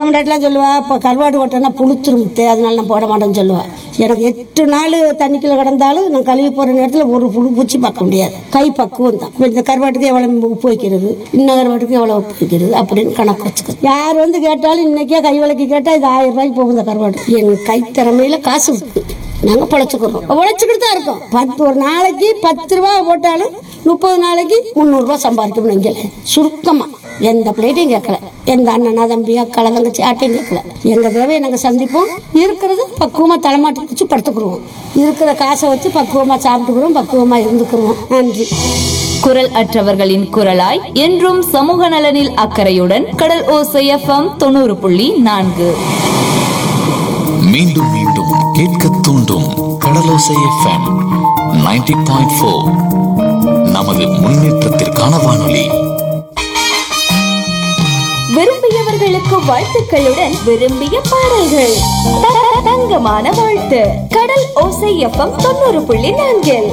முன்னாடிலாம் சொல்லுவா இப்போ கருவாடு ஓட்டனா புளுத்துருமுத்து அதனால நான் போட மாட்டேன்னு சொல்லுவா எனக்கு எட்டு நாள் தண்ணிக்குள்ள கிடந்தாலும் நான் கழுவி போகிற நேரத்தில் ஒரு புழு பூச்சி பார்க்க முடியாது கை பக்குவம் தான் இப்ப இந்த கருவாட்டுக்கு எவ்வளோ உப்பு வைக்கிறது இன்ன கருவாட்டுக்கு எவ்வளோ உப்பு வைக்கிறது அப்படின்னு கணக்கு வச்சுக்கோ யார் வந்து கேட்டாலும் இன்னைக்கே கை விளக்கி கேட்டால் இது ஆயிரம் ரூபாய்க்கு போகும் இந்த கருவாடு எங்கள் கை திறமையில காசு இருக்கு நாங்க பொழைச்சுக்கிறோம் உழைச்சிக்கிட்டு தான் இருக்கோம் பத்து ஒரு நாளைக்கு பத்து ரூபா போட்டாலும் முப்பது நாளைக்கு முந்நூறுரூவா சம்பாதிக்கணும் இங்கே சுருக்கமா எந்த பிளேட்டையும் கேட்கல எந்த அண்ணனா தம்பி அக்கா தங்கச்சி ஆட்டையும் கேட்கல எங்க தேவையை நாங்கள் சந்திப்போம் இருக்கிறது பக்குவமா தலைமாட்டி வச்சு படுத்துக்குருவோம் இருக்கிற காசை வச்சு பக்குவமா சாப்பிட்டுக்கிறோம் பக்குவமா இருந்துக்கிறோம் நன்றி குரல் அற்றவர்களின் குரலாய் என்றும் சமூக நலனில் அக்கறையுடன் கடல் ஓசை எஃப்எம் தொண்ணூறு புள்ளி நான்கு மீண்டும் மீண்டும் கேட்க தூண்டும் கடலோசை எஃப்எம் 90.4 பாயிண்ட் ஃபோர் நமது முன்னேற்றத்திற்கான வானொலி விரும்பியவர்களுக்கு வாழ்த்துக்களுடன் விரும்பிய பாடல்கள் த- தங்கமான வாழ்த்து கடல் ஓசை எஃப்எம் தொண்ணூறு புள்ளி நான்கில்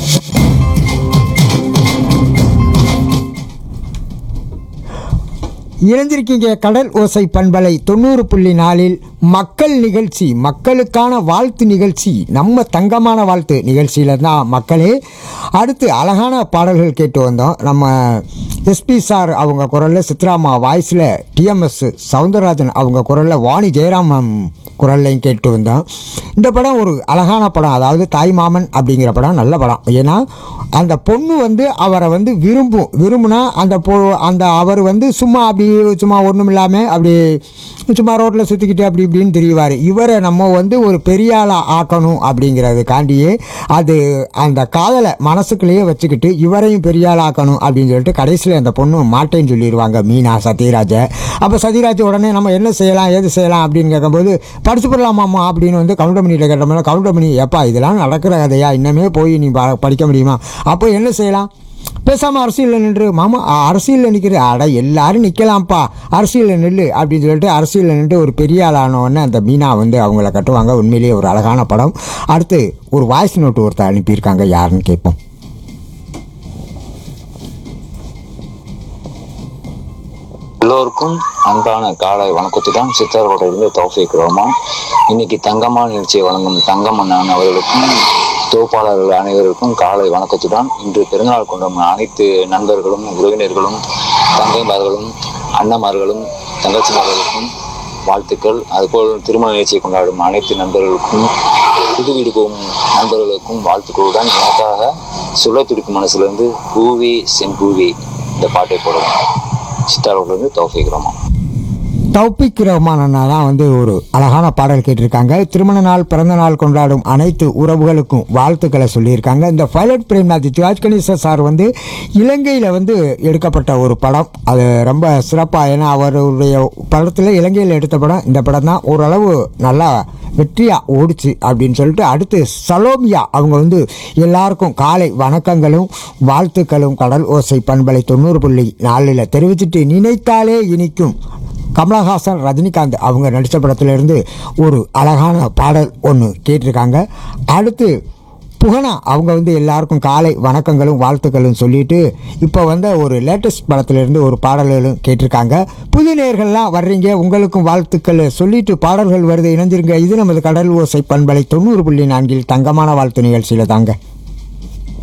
இணைந்திருக்கீங்க கடல் ஓசை பண்பலை தொண்ணூறு புள்ளி நாலில் மக்கள் நிகழ்ச்சி மக்களுக்கான வாழ்த்து நிகழ்ச்சி நம்ம தங்கமான வாழ்த்து நிகழ்ச்சியில தான் மக்களே அடுத்து அழகான பாடல்கள் கேட்டு வந்தோம் நம்ம எஸ்பி சார் அவங்க குரலில் சித்ராமா வாய்ஸில் டிஎம்எஸ் சவுந்தரராஜன் அவங்க குரலில் வாணி ஜெயராமன் குரல்லையும் கேட்டு வந்தோம் இந்த படம் ஒரு அழகான படம் அதாவது தாய் மாமன் அப்படிங்கிற படம் நல்ல படம் ஏன்னா அந்த பொண்ணு வந்து அவரை வந்து விரும்பும் விரும்புனா அந்த பொ அந்த அவர் வந்து சும்மா அப்படி சும்மா ஒன்றும் இல்லாமல் அப்படி சும்மா ரோட்டில் சுற்றிக்கிட்டு அப்படி இப்படின்னு தெரிவார் இவரை நம்ம வந்து ஒரு பெரிய ஆளாக ஆக்கணும் அப்படிங்கிறதுக்காண்டியே அது அந்த காதலை மனசுக்குள்ளேயே வச்சுக்கிட்டு இவரையும் பெரிய ஆள் ஆக்கணும் அப்படின்னு சொல்லிட்டு கடைசியில் அந்த பொண்ணு மாட்டேன்னு சொல்லிடுவாங்க மீனா சத்யராஜை அப்போ சத்யராஜ் உடனே நம்ம என்ன செய்யலாம் ஏது செய்யலாம் அப்படின்னு கேட்கும்போது படிச்சு போடலாமாம்மா அப்படின்னு வந்து கவுண்டமணிகிட்ட கேட்டோம்னா கவுண்டமணி எப்பா இதெல்லாம் நடக்கிற கதையா இன்னமே போய் நீ ப- படிக்க முடியுமா அப்போ என்ன செய்யலாம் பேசாமல் அரசியலில் நின்று மாமா அ- அரசியலில் நிற்கிற அட எல்லாரும் நிற்கலாம்ப்பா அரசியலில் நில்லு அப்படின்னு சொல்லிட்டு அரசியலில் நின்று ஒரு பெரிய ஆளான உடனே அந்த மீனா வந்து அவங்கள கட்டுவாங்க உண்மையிலேயே ஒரு அழகான படம் அடுத்து ஒரு வாய்ஸ் நோட்டு ஒருத்தர் அனுப்பியிருக்காங்க யாருன்னு கேட்போம் எல்லோருக்கும் அன்பான காலை வணக்கத்துடன் சித்தர்கோட்டையிலிருந்து தௌஃபிக் ரஹ்மான் இன்னைக்கு தங்கமான நிகழ்ச்சியை வழங்கும் தங்கமன்னான் அவர்களுக்கும் தொகுப்பாளர்கள் அனைவருக்கும் காலை வணக்கத்துடன் இன்று பிறந்தநாள் கொண்டாடும் அனைத்து நண்பர்களும் உறவினர்களும் தங்கைமார்களும் அண்ணமார்களும் தங்கச்சிமார்களுக்கும் வாழ்த்துக்கள் அதுபோல் திருமண நிகழ்ச்சியை கொண்டாடும் அனைத்து நண்பர்களுக்கும் புது வீடு போகும் நண்பர்களுக்கும் வாழ்த்துக்களுடன் எனக்காக சுழ துடிக்கும் மனசுலேருந்து பூவி செம்பூவி இந்த பாட்டை போடுவேன் சித்தாரோட்லேருந்து தௌஃபிக் ரஹ்மான் தௌபிக் ரஹ்மான் அண்ணா தான் வந்து ஒரு அழகான பாடல் கேட்டிருக்காங்க திருமண நாள் பிறந்த நாள் கொண்டாடும் அனைத்து உறவுகளுக்கும் வாழ்த்துக்களை சொல்லியிருக்காங்க இந்த பைலட் பிரேம்நாத் சிவாஜ் கணேசன் சார் வந்து இலங்கையில் வந்து எடுக்கப்பட்ட ஒரு படம் அது ரொம்ப சிறப்பாக ஏன்னா அவருடைய படத்தில் இலங்கையில் எடுத்த படம் இந்த படம் தான் ஓரளவு நல்லா வெற்றியாக ஓடிச்சு அப்படின்னு சொல்லிட்டு அடுத்து சலோமியா அவங்க வந்து எல்லாருக்கும் காலை வணக்கங்களும் வாழ்த்துக்களும் கடல் ஓசை பண்பலை தொண்ணூறு புள்ளி நாலில் தெரிவிச்சிட்டு நினைத்தாலே இனிக்கும் கமலஹாசன் ரஜினிகாந்த் அவங்க நடித்த படத்திலிருந்து ஒரு அழகான பாடல் ஒன்று கேட்டிருக்காங்க அடுத்து புகனா அவங்க வந்து எல்லாருக்கும் காலை வணக்கங்களும் வாழ்த்துக்களும் சொல்லிட்டு இப்போ வந்த ஒரு லேட்டஸ்ட் படத்திலிருந்து ஒரு பாடல்களும் கேட்டிருக்காங்க புது நேயர்கள்லாம் வர்றீங்க உங்களுக்கும் வாழ்த்துக்கள் சொல்லிட்டு பாடல்கள் வருது இணைஞ்சிருங்க இது நமது கடல் ஓசை பண்பலை தொண்ணூறு புள்ளி நான்கில் தங்கமான வாழ்த்து நிகழ்ச்சியில் தாங்க